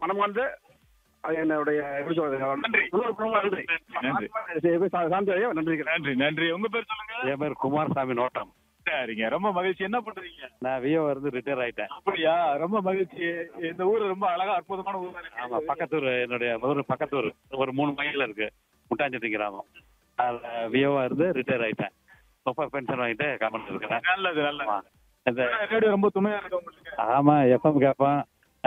மனமார்ந்த அஹ், என்னுடைய எப்படி சொல்றது நன்றி. உணர்வுபூர்வமான நன்றி நன்றி. சா- சாந்தி ஐயா நன்றி நன்றி நன்றி உங்க பேர் சொல்லுங்க என் பேர் குமாரசாமி நோட்டம் சரிங்க ரொம்ப மகிழ்ச்சி என்ன பண்றீங்க நான் விஓ இருந்து ரிட்டையர் ஆயிட்டேன் அப்படியா ரொம்ப மகிழ்ச்சி இந்த ஊர் ரொம்ப அழகா அற்புதமான ஊர் ஆமா பக்கத்தூர் என்னுடைய ஊர் பக்கத்தூர் ஒரு மூணு மைல்ல இருக்கு முட்டாஞ்சத்தி கிராமம் அதில் விஓவா இருந்து ரிட்டையர் ஆயிட்டேன் இப்போ பென்ஷன் வாங்கிட்டு கமெண்ட் இருக்கிறேன் நல்லது நல்லது ஆமா. இந்த ரேடியோ ரொம்ப துணையா இருக்கு உங்களுக்கு ஆமா எஃப்எம் கேட்போம்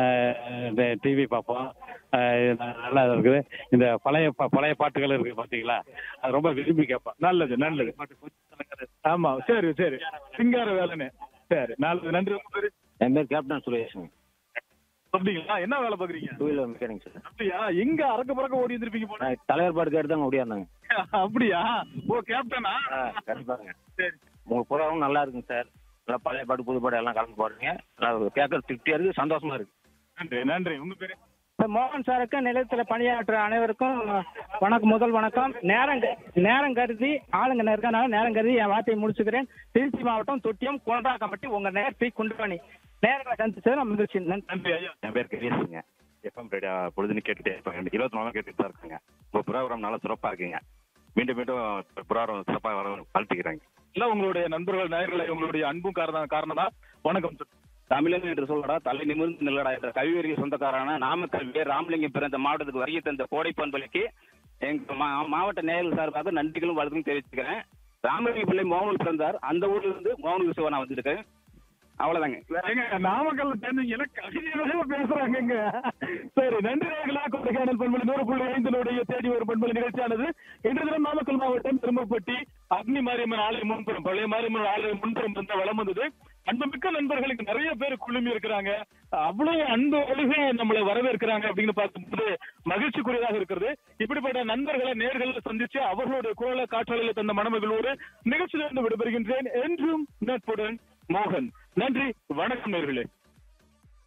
டிவி பார்ப்போம் அஹ் இது நல்லா இருக்குது இந்த பழைய பா- பழைய பாட்டுகள் இருக்கு பாத்தீங்களா அது ரொம்ப விரும்பி கேட்பேன் நல்லது நல்லது ஆமா சரி சரி சிங்கார வேலைன்னு சரி நல்லது நன்றி உங்க பேரு என் பேர் கேப்டன் சுரேஷ் அப்படிங்களா என்ன வேலை பாக்குறீங்க டூ வீலர் மெக்கானிக் சார் அப்படியா எங்க அறக்க பறக்க ஓடி இருந்திருப்பீங்க போல நான் தலைவர் பாட்டு கேட்டு தான் ஓடியாந்தாங்க அப்படியா ஓ கேப்டனா கண்டிப்பாங்க சரி உங்க புறாவும் நல்லா இருக்குங்க சார் நல்லா பழைய பாட்டு புது பாட்டு எல்லாம் கலந்து போடுறீங்க நல்லா கேட்கற திருப்தியா இருக்கு சந்தோஷமா இருக்கு நன்றி நன்றி உங்க பேரு மோகன் சாருக்கு நிலையத்தில் பணியாற்ற அனைவருக்கும் வணக்கம் முதல் வணக்கம் நேரம் க- நேரம் கருதி ஆளுங்க இருக்கனால நேரம் கருதி என் வார்த்தையை முடிச்சுக்கிறேன் திருச்சி மாவட்டம் தொட்டியம் குன்றா உங்க நேரத்தை குண்டுபணி நேரங்களை சந்திச்சது நம்ம மகிழ்ச்சி நன்றி நன்றி ஐயா என் பேர் கணேசுங்க எஃப்எம் ரேடியோ பொழுதுன்னு கேட்டுட்டே இருப்பாங்க இருபத்தி நாலு கேட்டுட்டு தான் இருக்காங்க உங்க புரோகிராம் நல்லா சிறப்பா இருக்குங்க மீண்டும் மீண்டும் புரோகிராம் சிறப்பாக வர வாழ்த்துக்கிறாங்க எல்லாம் உங்களுடைய நண்பர்கள் நேயர்களை உங்களுடைய அன்பும் காரணம் காரணம் தான் வணக்கம் சார் தமிழன் என்று சொல்லடா தலை நிமிர்ந்து நில்லடா என்ற கவிவரிக்கு சொந்தக்காரான நாமக்கல் வீர் ராமலிங்கம் பிறந்த மாவட்டத்துக்கு வருகை தந்த கோடை பண்பலைக்கு எங்க மா- மாவட்ட நேயர்கள் சார்பாக நன்றிகளும் வாழ்த்துக்களும் தெரிவிச்சுக்கிறேன் ராமலிங்க பிள்ளை மோகனூர் பிறந்தார் அந்த ஊர்ல இருந்து மோகனூர் சிவா நான் வந்திருக்கேன் அவ்வளவுதாங்க ஏங்க, நாமக்கல் சேர்ந்தீங்க கவிதையாக பேசுறாங்க சரி நன்றி நேயர்களா கொடைக்கானல் பண்பலை நூறு புள்ளி ஐந்தினுடைய தேடி ஒரு பண்பலை நிகழ்ச்சியானது இன்று தினம் நாமக்கல் மாவட்டம் திரும்பப்பட்டி அக்னி மாரியம்மன் ஆலயம் முன்புறம் பழைய மாரியம்மன் ஆலயம் முன்புறம் இருந்த வளம் வந்தது அன்புமிக்க நண்பர்களுக்கு நிறைய பேர் குழுமி இருக்கிறாங்க அவ்வளவு அன்பு ஒழுகை நம்மளை வரவேற்கிறாங்க அப்படின்னு பார்க்கும்போது மகிழ்ச்சிக்குரியதாக இருக்கிறது இப்படிப்பட்ட நண்பர்களை நேர்களை சந்திச்சு அவர்களுடைய குரலை காற்றலையில் தந்த மனமகளோடு நிகழ்ச்சியிலிருந்து விடைபெறுகின்றேன் என்றும் நட்புடன் மோகன் நன்றி வணக்கம் நேர்களே